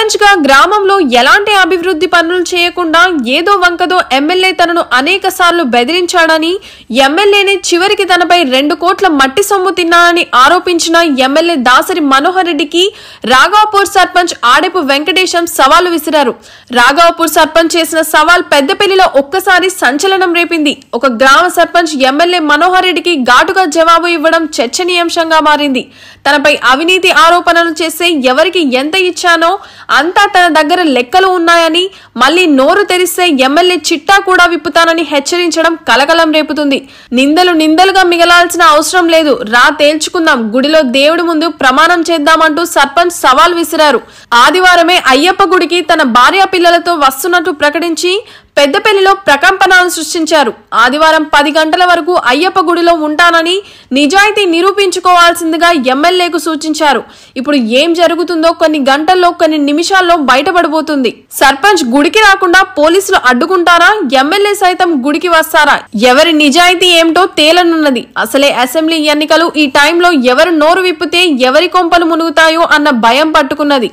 సర్పంచ్ గా గ్రామంలో ఎలాంటి అభివృద్ధి పనులు చేయకుండా ఏదో వంకదో ఎమ్మెల్యే తనను అనేక సార్లు బెదిరించాడని ఎమ్మెల్యేనే చివరికి తనపై రెండు కోట్ల మట్టి సొమ్ము తిన్నానని ఆరోపించిన ఎమ్మెల్యే దాసరి మనోహర్ రెడ్డికి రాఘవపూర్ సర్పంచ్ ఆడెపు వెంకటేశం సవాలు విసిరారు రాఘవపూర్ సర్పంచ్ చేసిన సవాల్ పెద్దపల్లిలో ఒక్కసారి సంచలనం రేపింది ఒక గ్రామ సర్పంచ్ ఎమ్మెల్యే మనోహర్ రెడ్డికి ఘాటుగా జవాబు ఇవ్వడం చర్చనీయాంశంగా మారింది తనపై అవినీతి ఆరోపణలు చేస్తే ఎవరికి ఎంత ఇచ్చానో అంతా తన దగ్గర లెక్కలు ఉన్నాయని మళ్ళీ నోరు తెరిస్తే ఎమ్మెల్యే చిట్టా కూడా విప్పుతానని హెచ్చరించడం కలకలం రేపుతుంది నిందలు నిందలుగా మిగలాల్సిన అవసరం లేదు రా తేల్చుకుందాం గుడిలో దేవుడి ముందు ప్రమాణం చేద్దామంటూ సర్పంచ్ సవాల్ విసిరారు ఆదివారమే అయ్యప్ప గుడికి తన భార్య పిల్లలతో వస్తున్నట్టు ప్రకటించి పెద్దపల్లిలో ప్రకంపనలు సృష్టించారు ఆదివారం పది గంటల వరకు అయ్యప్ప గుడిలో ఉంటానని నిజాయితీ నిరూపించుకోవాల్సిందిగా ఎమ్మెల్యేకు సూచించారు ఇప్పుడు ఏం జరుగుతుందో కొన్ని గంటల్లో కొన్ని నిమిషాల్లో బయటపడబోతుంది సర్పంచ్ గుడికి రాకుండా పోలీసులు అడ్డుకుంటారా ఎమ్మెల్యే సైతం గుడికి వస్తారా ఎవరి నిజాయితీ ఏమిటో తేలనున్నది అసలే అసెంబ్లీ ఎన్నికలు ఈ టైంలో ఎవరు నోరు విప్పితే ఎవరి కొంపలు మునుగుతాయో అన్న భయం పట్టుకున్నది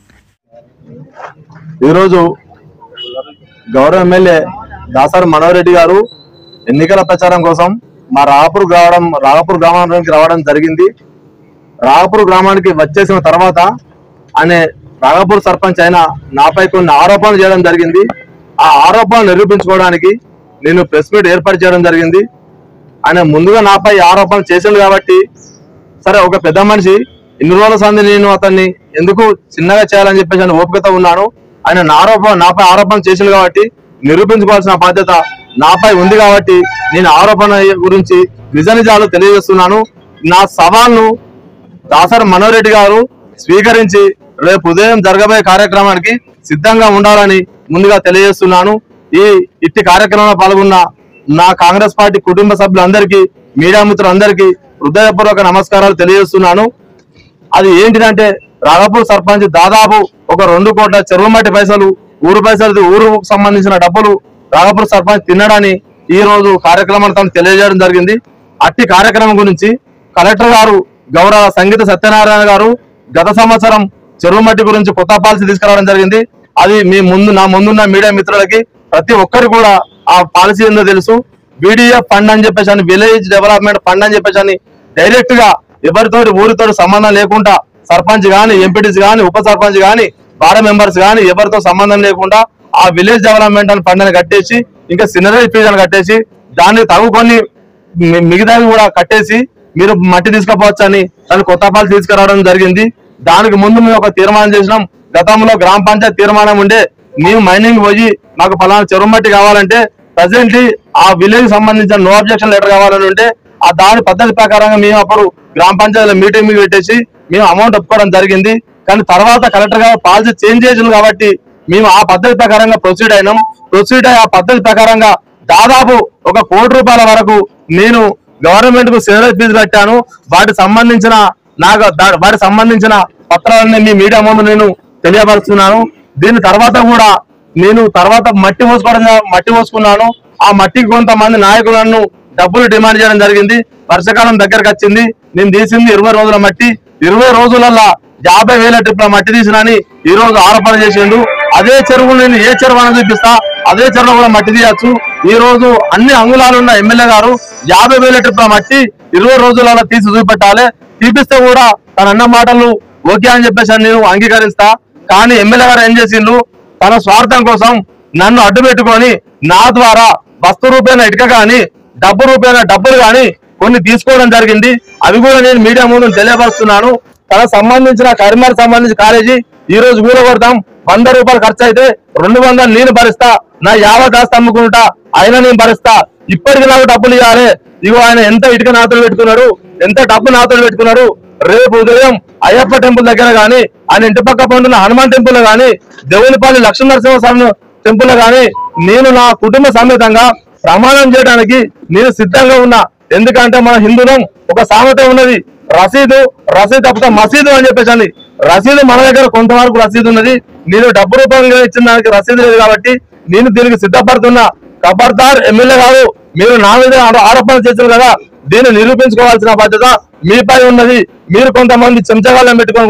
ఈరోజు గౌరవ ఎమ్మెల్యే దాసరి మనోహర్ రెడ్డి గారు ఎన్నికల ప్రచారం కోసం మా రాగపూర్ రావడం రాగపూర్ గ్రామానికి రావడం జరిగింది రాగపూర్ గ్రామానికి వచ్చేసిన తర్వాత ఆయన రాగపూర్ సర్పంచ్ అయిన నాపై కొన్ని ఆరోపణలు చేయడం జరిగింది ఆ ఆరోపణలు నిరూపించుకోవడానికి నేను ప్రెస్ మీట్ ఏర్పాటు చేయడం జరిగింది ఆయన ముందుగా నాపై ఆరోపణలు చేసిండు కాబట్టి సరే ఒక పెద్ద మనిషి ఇన్ని రోజుల సంది నేను అతన్ని ఎందుకు చిన్నగా చేయాలని చెప్పేసి ఆయన ఓపికతో ఉన్నాను ఆయన నా ఆరోపణ నాపై ఆరోపణ చేసిండు కాబట్టి నిరూపించుకోవాల్సిన బాధ్యత నాపై ఉంది కాబట్టి నేను ఆరోపణ గురించి నిజ నిజాలు తెలియజేస్తున్నాను నా సవాల్ను దాసరి మనోహర్ రెడ్డి గారు స్వీకరించి రేపు ఉదయం జరగబోయే కార్యక్రమానికి సిద్ధంగా ఉండాలని ముందుగా తెలియజేస్తున్నాను ఈ ఇట్టి కార్యక్రమంలో పాల్గొన్న నా కాంగ్రెస్ పార్టీ కుటుంబ సభ్యులందరికీ మీడియా మిత్రులందరికీ హృదయపూర్వక నమస్కారాలు తెలియజేస్తున్నాను అది ఏంటిదంటే రాఘపూర్ సర్పంచ్ దాదాపు ఒక రెండు కోట్ల చెరువు మట్టి పైసలు ఊరు పైసలు ఊరుకు సంబంధించిన డబ్బులు రాఘపూర్ సర్పంచ్ తినడని ఈ రోజు కార్యక్రమాలు తను తెలియజేయడం జరిగింది అట్టి కార్యక్రమం గురించి కలెక్టర్ గారు గౌరవ సంగీత సత్యనారాయణ గారు గత సంవత్సరం చెరువు మట్టి గురించి కొత్త పాలసీ తీసుకురావడం జరిగింది అది మీ ముందు నా ముందున్న మీడియా మిత్రులకి ప్రతి ఒక్కరు కూడా ఆ పాలసీ ఏందో తెలుసు బీడీఎఫ్ ఫండ్ అని చెప్పేసి అని విలేజ్ డెవలప్మెంట్ ఫండ్ అని చెప్పేసి అని డైరెక్ట్ గా ఎవరితో ఊరితో సంబంధం లేకుండా సర్పంచ్ గాని ఎంపీటీస్ గాని ఉప సర్పంచ్ గాని బార మెంబర్స్ గాని ఎవరితో సంబంధం లేకుండా ఆ విలేజ్ డెవలప్మెంట్ అని ఫండ్ అని కట్టేసి ఇంకా సినరీ ఫీజు అని కట్టేసి దాన్ని తగు కొన్ని మి- మిగతావి కూడా కట్టేసి మీరు మట్టి తీసుకుపోవచ్చు అని దాని కొత్త పాలు తీసుకురావడం జరిగింది దానికి ముందు మేము ఒక తీర్మానం చేసినాం గతంలో గ్రామ పంచాయతీ తీర్మానం ఉండే మేము మైనింగ్ పోయి మాకు ఫలానా చెరువు మట్టి కావాలంటే ప్రజెంట్లీ ఆ విలేజ్ సంబంధించిన నో అబ్జెక్షన్ లెటర్ కావాలని ఉంటే ఆ దాని పద్ధతి ప్రకారంగా మేము అప్పుడు గ్రామ పంచాయతీలో మీటింగ్ మీద పెట్టేసి మేము అమౌంట్ ఒప్పుకోవడం జరిగింది కానీ తర్వాత కలెక్టర్ గారు పాలసీ చేంజ్ చేసింది కాబట్టి మేము ఆ పద్ధతి ప్రకారంగా ప్రొసీడ్ అయినాం ప్రొసీడ్ అయ్యి ఆ పద్ధతి ప్రకారంగా దాదాపు ఒక కోటి రూపాయల వరకు నేను గవర్నమెంట్ కు సేవరేజ్ ఫీజు కట్టాను వాటికి సంబంధించిన నాకు దా- వాటికి సంబంధించిన పత్రాలన్నీ మీ మీడియా ముందు నేను తెలియపరుస్తున్నాను దీని తర్వాత కూడా నేను తర్వాత మట్టి పోసుకోవడం మట్టి పోసుకున్నాను ఆ మట్టికి కొంతమంది నాయకులను డబ్బులు డిమాండ్ చేయడం జరిగింది వర్షాకాలం దగ్గరకు వచ్చింది నేను తీసింది ఇరవై రోజుల మట్టి ఇరవై రోజులలో యాభై వేల ట్రిప్ల మట్టి తీసినని ఈ రోజు ఆరోపణ చేసిండు అదే చెరువు నేను ఏ చెరువు అని చూపిస్తా అదే చెరువులో కూడా మట్టి తీయచ్చు ఈ రోజు అన్ని అంగుళాలు ఉన్న ఎమ్మెల్యే గారు యాభై వేల ట్రిప్ల మట్టి ఇరవై రోజులలో తీసి చూపెట్టాలి తీపిస్తే కూడా తన అన్న మాటలు ఓకే అని చెప్పేసి నేను అంగీకరిస్తా కానీ ఎమ్మెల్యే గారు ఏం చేసిండు తన స్వార్థం కోసం నన్ను అడ్డు పెట్టుకొని నా ద్వారా వస్తు రూపేణ ఇటుక గాని డబ్బు రూపేణ డబ్బులు గాని కొన్ని తీసుకోవడం జరిగింది అవి కూడా నేను మీడియా ముందు తెలియపరుస్తున్నాను తనకు సంబంధించిన కరీంనగర్ సంబంధించిన కాలేజీ ఈ రోజు కూలగొడతాం వంద రూపాయలు ఖర్చు అయితే రెండు వందలు నేను భరిస్తా నా యావత్ ఆస్తి అమ్ముకుంటా అయినా నేను భరిస్తా ఇప్పటికి నాకు డబ్బులు ఇవ్వాలి ఇగో ఆయన ఎంత ఇటుక నాతులు పెట్టుకున్నాడు ఎంత డబ్బు నాతులు పెట్టుకున్నాడు రేపు ఉదయం అయ్యప్ప టెంపుల్ దగ్గర గాని ఆయన ఇంటి పక్క పండున్న హనుమాన్ టెంపుల్ లో గాని దేవునిపల్లి లక్ష్మీ నరసింహస్వామి టెంపుల్ లో గాని నేను నా కుటుంబ సమేతంగా ప్రమాణం చేయడానికి నేను సిద్ధంగా ఉన్నా ఎందుకంటే మన హిందువులం ఒక సామెత ఉన్నది రసీదు రసీదు తప్పితే మసీదు అని చెప్పేసి అని రసీదు మన దగ్గర కొంతవరకు రసీదు ఉన్నది నేను డబ్బు రూపంగా ఇచ్చిన దానికి రసీదు లేదు కాబట్టి నేను దీనికి సిద్ధపడుతున్నా ఖబర్దార్ ఎమ్మెల్యే గారు మీరు నా మీద ఆరో- ఆరోపణలు చేశారు కదా దీన్ని నిరూపించుకోవాల్సిన బాధ్యత మీపై ఉన్నది మీరు కొంతమంది చెంచగాళ్ళని పెట్టుకొని కూడా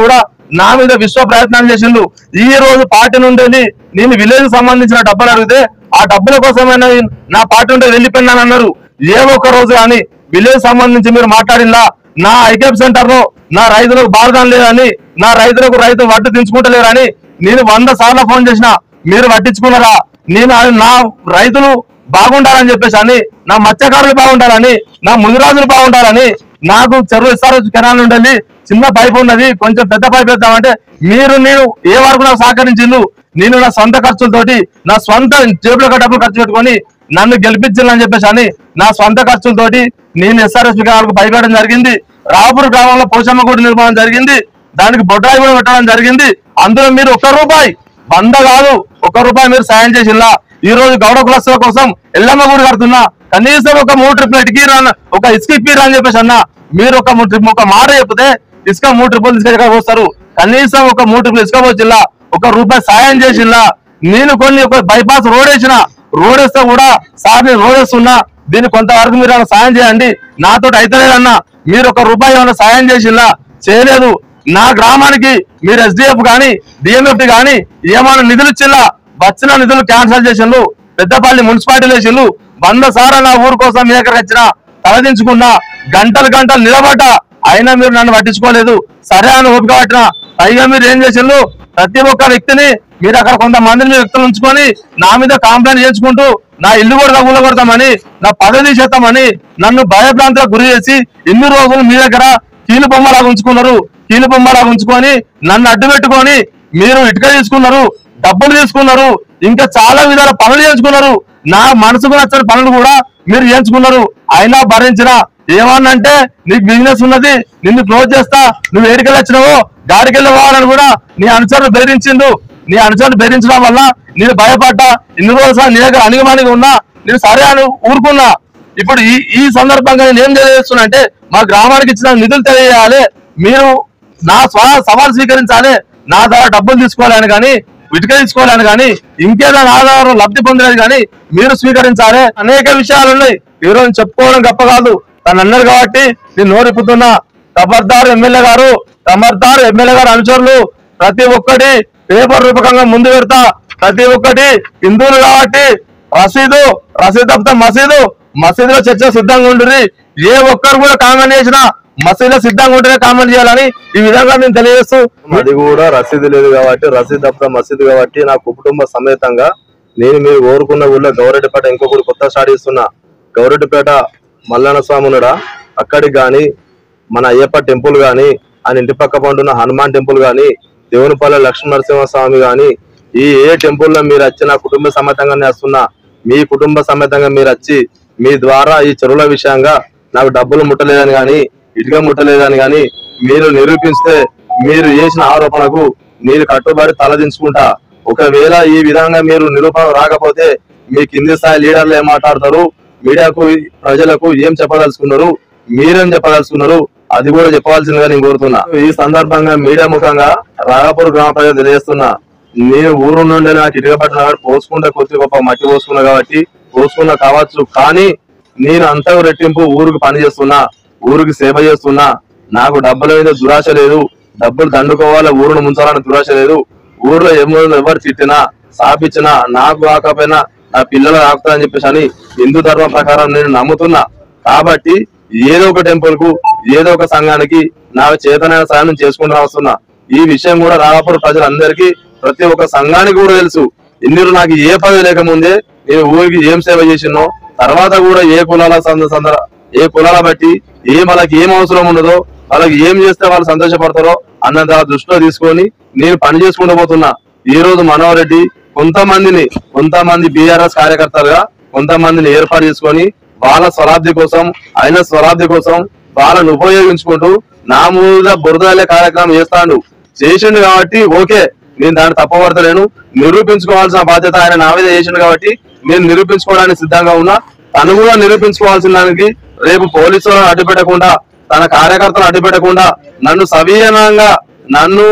నా మీద విశ్వ ప్రయత్నాలు చేసిండు ఈ రోజు పార్టీ నుండి నేను విలేజ్ సంబంధించిన డబ్బులు అడిగితే ఆ డబ్బుల కోసమైనా నా పార్టీ నుండి వెళ్ళిపోయినాను అన్నారు ఏ ఒక్క రోజు కానీ విలేజ్ సంబంధించి మీరు మాట్లాడిందా నా ఐకేప్ సెంటర్ లో నా రైతులకు బాధం లేదని నా రైతులకు రైతు వడ్డు దించుకుంటలేరని నేను వంద సార్లు ఫోన్ చేసిన మీరు పట్టించుకున్నారా నేను ఆ- నా రైతులు బాగుండాలని చెప్పేసి అని నా మత్స్యకారులు బాగుండాలని నా ముదిరాజులు బాగుండాలని నాకు చెరువు ఇస్తారు కెనాల్ ఉండాలి చిన్న పైపు ఉన్నది కొంచెం పెద్ద పైప్ వేద్దామంటే మీరు నేను ఏ వరకు నాకు సహకరించిండు నేను నా సొంత ఖర్చులతోటి నా సొంత జేబులో డబ్బులు ఖర్చు పెట్టుకొని నన్ను గెలిపించాలని చెప్పేసి అని నా సొంత ఖర్చులతోటి నేను ఎస్ఆర్ఎస్ గారికి భయపడడం జరిగింది రాపూర్ గ్రామంలో పోషమ్మ గుడి నిర్మాణం జరిగింది దానికి బొడ్రాయి కూడా పెట్టడం జరిగింది అందులో మీరు ఒక్క రూపాయి వంద కాదు ఒక్క రూపాయి మీరు సాయం చేసిల్లా ఈ రోజు గౌడ కులస్తుల కోసం ఎల్లమ్మ గుడి కడుతున్నా కనీసం ఒక మూడు ట్రిప్లు ఎటికీరా అన్న ఒక ఇసుక ఇప్పిరా అని చెప్పేసి అన్న మీరు ఒక మూడు ట్రిప్ ఒక మాట చెప్తే ఇసుక మూడు ట్రిప్పులు తీసుకెళ్ళి పోస్తారు కనీసం ఒక మూడు ట్రిప్పులు ఇసుక పోచిల్లా ఒక రూపాయి సాయం చేసిల్లా నేను కొన్ని ఒక బైపాస్ రోడ్ వేసిన రోడ్ వేస్తే కూడా సార్ నేను రోడ్ వేస్తున్నా దీన్ని కొంతవరకు మీరు ఏమైనా సాయం చేయండి నాతో అయితలేదన్నా మీరు ఒక రూపాయి ఏమైనా సాయం చేసిల్లా చేయలేదు నా గ్రామానికి మీరు ఎస్డిఎఫ్ గాని డిఎంఎఫ్ గాని ఏమైనా నిధులు ఇచ్చిల్లా వచ్చిన నిధులు క్యాన్సల్ చేసిండ్రు పెద్దపల్లి మున్సిపాలిటీలు వేసిండ్రు వంద సార్లు నా ఊరు కోసం మీ దగ్గర వచ్చిన తలదించుకున్నా గంటలు గంటలు నిలబడ్డ అయినా మీరు నన్ను పట్టించుకోలేదు సరే అని ఓపిక పట్టిన పైగా మీరు ఏం చేసిండ్రు ప్రతి ఒక్క వ్యక్తిని మీరు అక్కడ కొంతమందిని మీ వ్యక్తులు ఉంచుకొని నా మీద కంప్లైంట్ చేసుకుంటూ నా ఇల్లు కూడా కూలగొడతామని నా పదవి తీసేస్తామని నన్ను భయభ్రాంతులకు గురి చేసి ఇన్ని రోజులు మీ దగ్గర కీలు బొమ్మలాగా ఉంచుకున్నారు కీలు బొమ్మలాగా ఉంచుకొని నన్ను అడ్డు పెట్టుకొని మీరు ఇటుక తీసుకున్నారు డబ్బులు తీసుకున్నారు ఇంకా చాలా విధాల పనులు చేయించుకున్నారు నా మనసుకు నచ్చని పనులు కూడా మీరు చేయించుకున్నారు అయినా భరించిన ఏమన్నంటే నీకు బిజినెస్ ఉన్నది నిన్ను క్లోజ్ చేస్తా నువ్వు ఏడికెళ్ళి వచ్చినావో గాడికెళ్ళి పోవాలని కూడా నీ అనుచరులు బెదిరించిండు నీ అనుచరులు బెదిరించడం వల్ల నేను భయపడ్డా ఇన్ని రోజులు నీ దగ్గర అణిగమణిగా ఉన్నా నేను సరే అని ఊరుకున్నా ఇప్పుడు ఈ ఈ సందర్భంగా నేను ఏం తెలియజేస్తున్నా అంటే మా గ్రామానికి ఇచ్చిన నిధులు తెలియజేయాలి మీరు నా స్వ సవాల్ స్వీకరించాలి నా ద్వారా డబ్బులు తీసుకోవాలని కానీ ఇటుక తీసుకోవాలని కానీ ఇంకేదైనా ఆధారం లబ్ధి పొందలేదు కానీ మీరు స్వీకరించాలి అనేక విషయాలు ఉన్నాయి ఈ రోజు చెప్పుకోవడం గొప్ప కాదు తను అన్నారు కాబట్టి నేను నోరిపుతున్నా ఖబర్దార్ ఎమ్మెల్యే గారు ఖబర్దార్ ఎమ్మెల్యే గారు అనుచరులు ప్రతి ఒక్కటి పేపర్ రూపకంగా ముందు పెడతా ప్రతి ఒక్కటి హిందువులు కాబట్టి రసీదు రసీదు తప్పితే మసీదు మసీదులో చర్చ సిద్ధంగా ఉంటుంది ఏ ఒక్కరు కూడా కామెంట్ చేసినా మసీదులో సిద్ధంగా ఉంటేనే కామెంట్ చేయాలని ఈ విధంగా నేను తెలియజేస్తూ అది కూడా రసీదు లేదు కాబట్టి రసీదు తప్ప మసీదు కాబట్టి నా కుటుంబ సమేతంగా నేను మీరు కోరుకున్న ఊళ్ళో గౌరెడ్డిపేట ఇంకొకటి కొత్త స్టార్ట్ చేస్తున్నా గౌరెడ్డిపేట మల్లన్న స్వామి ఉన్నాడా అక్కడికి గాని మన అయ్యప్ప టెంపుల్ గాని ఆయన ఇంటి పక్క పండున్న హనుమాన్ టెంపుల్ గాని దేవునిపల్లి లక్ష్మీ నరసింహ స్వామి గాని ఈ ఏ టెంపుల్ లో మీరు వచ్చి నా కుటుంబ సమేతంగా వస్తున్నా మీ కుటుంబ సమేతంగా మీరు వచ్చి మీ ద్వారా ఈ చెరువుల విషయంగా నాకు డబ్బులు ముట్టలేదని గాని ఇటుక ముట్టలేదని గాని మీరు నిరూపిస్తే మీరు చేసిన ఆరోపణకు మీరు కట్టుబడి తలదించుకుంటా ఒకవేళ ఈ విధంగా మీరు నిరూపణ రాకపోతే మీ కింది స్థాయి లీడర్లు ఏం మాట్లాడతారు మీడియాకు ప్రజలకు ఏం చెప్పదలుచుకున్నారు మీరేం చెప్పదలుచుకున్నారు అది కూడా చెప్పవలసిందిగా నేను కోరుతున్నా ఈ సందర్భంగా మీడియా ముఖంగా రాఘపూర్ గ్రామ ప్రజలు తెలియజేస్తున్నా నేను ఊరు నుండి నాకు ఇటుక పట్టిన కాబట్టి పోసుకుంటే కొద్ది గొప్ప మట్టి పోసుకున్నా కాబట్టి పోసుకున్నా కావచ్చు కానీ నేను అంతకు రెట్టింపు ఊరికి పని చేస్తున్నా ఊరికి సేవ చేస్తున్నా నాకు డబ్బుల మీద దురాశ లేదు డబ్బులు దండుకోవాలా ఊరును ముంచాలని దురాశ లేదు ఊర్లో ఏమో ఎవరు తిట్టినా సాపించినా నాకు కాకపోయినా నా పిల్లలు ఆకుతారని చెప్పేసి అని హిందూ ధర్మం ప్రకారం నేను నమ్ముతున్నా కాబట్టి ఏదో ఒక టెంపుల్ కు ఏదో ఒక సంఘానికి నాకు చేతనైన సాయం చేసుకుంటూ వస్తున్నా ఈ విషయం కూడా రాఘపూర్ ప్రజలందరికీ ప్రతి ఒక్క సంఘానికి కూడా తెలుసు ఇందులో నాకు ఏ పదవి లేకముందే నేను ఊరికి ఏం సేవ చేసినో తర్వాత కూడా ఏ కులాల సంద సందర ఏ కులాల బట్టి ఏ వాళ్ళకి ఏం అవసరం ఉండదో వాళ్ళకి ఏం చేస్తే వాళ్ళు సంతోషపడతారో అన్నది ఆ దృష్టిలో తీసుకొని నేను పని చేసుకుంటూ పోతున్నా ఈ రోజు మనోహర్ రెడ్డి కొంతమందిని కొంతమంది బీఆర్ఎస్ కార్యకర్తలుగా కొంతమందిని ఏర్పాటు చేసుకొని వాళ్ళ స్వరాబ్ది కోసం ఆయన స్వరాబ్ది కోసం వాళ్ళని ఉపయోగించుకుంటూ నా మీద బురదలే కార్యక్రమం చేస్తాడు చేసిండు కాబట్టి ఓకే నేను దాన్ని తప్పబడతలేను నిరూపించుకోవాల్సిన బాధ్యత ఆయన నా మీద చేసిండు కాబట్టి నేను నిరూపించుకోవడానికి సిద్ధంగా ఉన్నా తను కూడా నిరూపించుకోవాల్సిన దానికి రేపు పోలీసులను అడ్డు పెట్టకుండా తన కార్యకర్తలను అడ్డు పెట్టకుండా నన్ను సవీనంగా నన్ను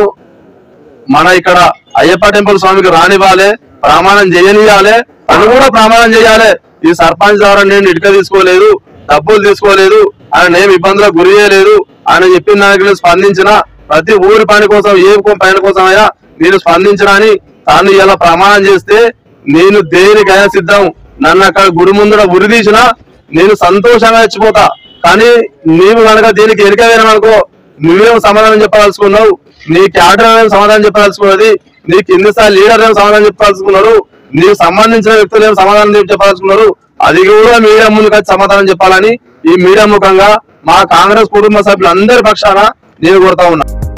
మన ఇక్కడ అయ్యప్ప టెంపుల్ స్వామికి రానివ్వాలి ప్రమాణం చేయనియాలి తను కూడా ప్రమాణం చేయాలి ఈ సర్పంచ్ ద్వారా నేను ఇటుక తీసుకోలేదు డబ్బులు తీసుకోలేదు ఆయన ఏం ఇబ్బందులకు గురి చేయలేదు ఆయన చెప్పిన దానికి నేను స్పందించిన ప్రతి ఊరి పని కోసం ఏ పని కోసం అయినా నేను స్పందించడాని తాను ఇలా ప్రమాణం చేస్తే నేను దేనికైనా సిద్ధం నన్ను అక్కడ గుడి ముందర ఉరిదీసినా నేను సంతోషంగా చచ్చిపోతా కానీ నీవు కనుక దీనికి ఎరికవేననుకో నువ్వేం సమాధానం చెప్పదలుచుకున్నావు నీ క్యాడర్ ఏం సమాధానం చెప్పదలుచుకున్నది నీ కింది స్థాయి లీడర్ ఏం సమాధానం చెప్పదలుచుకున్నారు నీకు సంబంధించిన వ్యక్తులు ఏం సమాధానం చెప్పదలుచుకున్నారు అది కూడా మీడియా ముందుకు వచ్చి సమాధానం చెప్పాలని ఈ మీడియా ముఖంగా మా కాంగ్రెస్ కుటుంబ సభ్యులందరి పక్షాన నేను కోరుతా ఉన్నా